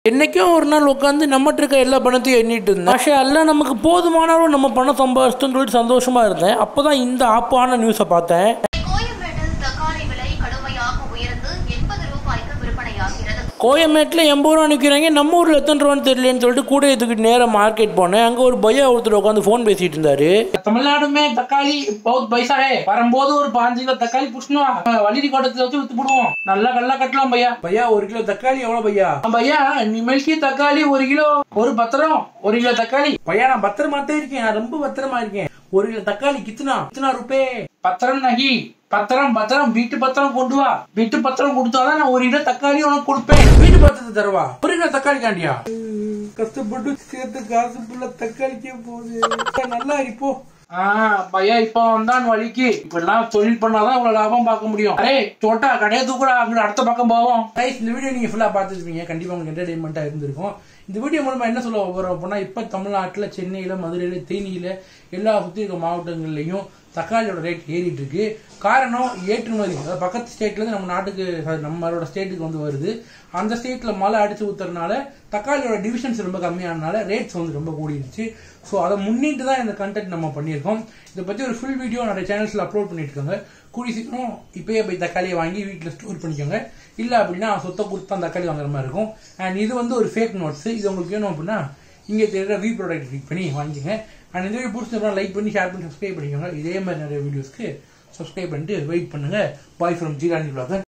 என்னைக்கும் ஒரு நாள் உட்காந்து நம்மகிட்ட இருக்க எல்லா பணத்தையும் எண்ணிட்டு இருந்தேன் പക്ഷേ அல்ல நமக்கு போதுமான அளவு நம்ம பணம் சம்பாதிச்சிட்டோம்னு சொல்லிட்டு சந்தோஷமா இருந்தேன் அப்பதான் இந்த ஆப்பான நியூஸை பார்த்தேன் கோயம்பேட்டில் தக்காளி விலை கடுமையாக உயர்ந்து எண்பது ரூபாய்க்கு விற்பனையாகிறது கோயம்பேட்டில் எண்பது ரூபா நிற்கிறாங்க நம்ம ஊரில் எத்தனை ரூபான்னு தெரியலன்னு சொல்லிட்டு கூட எடுத்துக்கிட்டு நேராக மார்க்கெட் போனேன் அங்கே ஒரு பையா ஒருத்தர் உட்காந்து ஃபோன் பேசிட்டு இருந்தாரு तमिलनाडु में தக்காளி बहुत பைசா है வரும்போது ஒரு பாஞ்சு கிலோ தக்காளி புஷ்ணுவா வலிதி கோட்டத்துல வச்சு வித்து போடுவோம் நல்லா கல்லா கட்டலாம் பையா பையா ஒரு கிலோ தக்காளி எவ்வளோ பையா பையா நிமிழ்ச்சி தக்காளி ஒரு கிலோ ஒரு பத்திரம் ஒரு கிலோ தக்காளி பையா நான் பத்திரமா தான் இருக்கேன் நான் ரொம்ப பத்திரமா இருக்கேன் ஒரு கிலோ தக்காளி கித்தனா கித்தனா ரூபே பத்திரம் நகி பத்திரம் பத்திரம் வீட்டு பத்திரம் கொண்டு வா வீட்டு பத்திரம் கொடுத்தாதான் நான் ஒரு கிலோ தக்காளி உனக்கு கொடுப்பேன் வீட்டு பத்திரத்தை தருவா ஒரு கிலோ தக்காளி காண்டியா கஷ்டப்பட்டு சேர்த்து காசு ஃபுல்லா தக்காளிக்கே போகுது நல்லா இருப்போ ஆஹ் பையா இப்ப வந்தான் வழிக்கு இப்பெல்லாம் தொழில் பண்ணாதான் இவ்வளவு லாபம் பார்க்க முடியும் அரே சோட்டா கடையை தூக்குடா அங்க அடுத்த பக்கம் போவோம் கைஸ் இந்த வீடியோ நீங்க ஃபுல்லா பார்த்துருப்பீங்க கண்டிப்பா உங்களுக்கு என்டர்டைன்மெண்ட்டா இருந்திருக்கும் இந்த வீடியோ மூலமா என்ன சொல்ல போறோம் அப்படின்னா இப்ப தமிழ்நாட்டுல சென்னையில மதுரையில தேனியில எல்லா சுத்தி இருக்க மாவட்டங்கள்லயும் தக்காளியோட ரேட் ஏறிட்டு இருக்கு காரணம் ஏற்றுமதி அதாவது பக்கத்து ஸ்டேட்ல இருந்து நம்ம நாட்டுக்கு sorry, நம்மளோட ஸ்டேட்டுக்கு வந்து வருது அந்த ஸ்டேட்ல மழை அடிச்சு ஊத்துறதுனால தக்காளியோட டிவிஷன்ஸ் ரொம்ப கம்மியானனால ரேட்ஸ் வந்து ரொம்ப கூடிருச்சு ஸோ அதை முன்னிட்டு தான் இந்த கண்டென்ட் நம்ம பண்ணியிருக்கோம் இதை பத்தி ஒரு ஃபுல் வீடியோ நிறைய சேனல்ஸ்ல அப்லோட் பண்ணிட்டு இருக்காங்க கூடி சீக்கிரம் இப்பயே போய் தக்காளியை வாங்கி வீட்டில் ஸ்டோர் பண்ணிக்கோங்க இல்லை அப்படின்னா சொத்தை கொடுத்து தான் தக்காளி வாங்குற மாதிரி இருக்கும் அண்ட் இது வந்து ஒரு ஃபேக் நோட்ஸ் இது உங்களுக்கு வேணும் அப்படின்னா இங்கே தெரியுற வி ப்ராடக்ட் கிளிக் பண்ணி வாங்கிக்கோங்க அண்ட் இந்த வீடியோ பிடிச்சிருந்தா லைக் பண்ணி ஷேர் பண்ணி சப்ஸ்கிரைப் பண்ணிக்கோங்க இதே மாதிரி நிறைய வீடியோஸ்க்கு சப்ஸ்கிரைப் பண்ணிட்டு வெயிட் பண்ணுங்க பாய் ஃப்ரம் ஜீரானி vlogger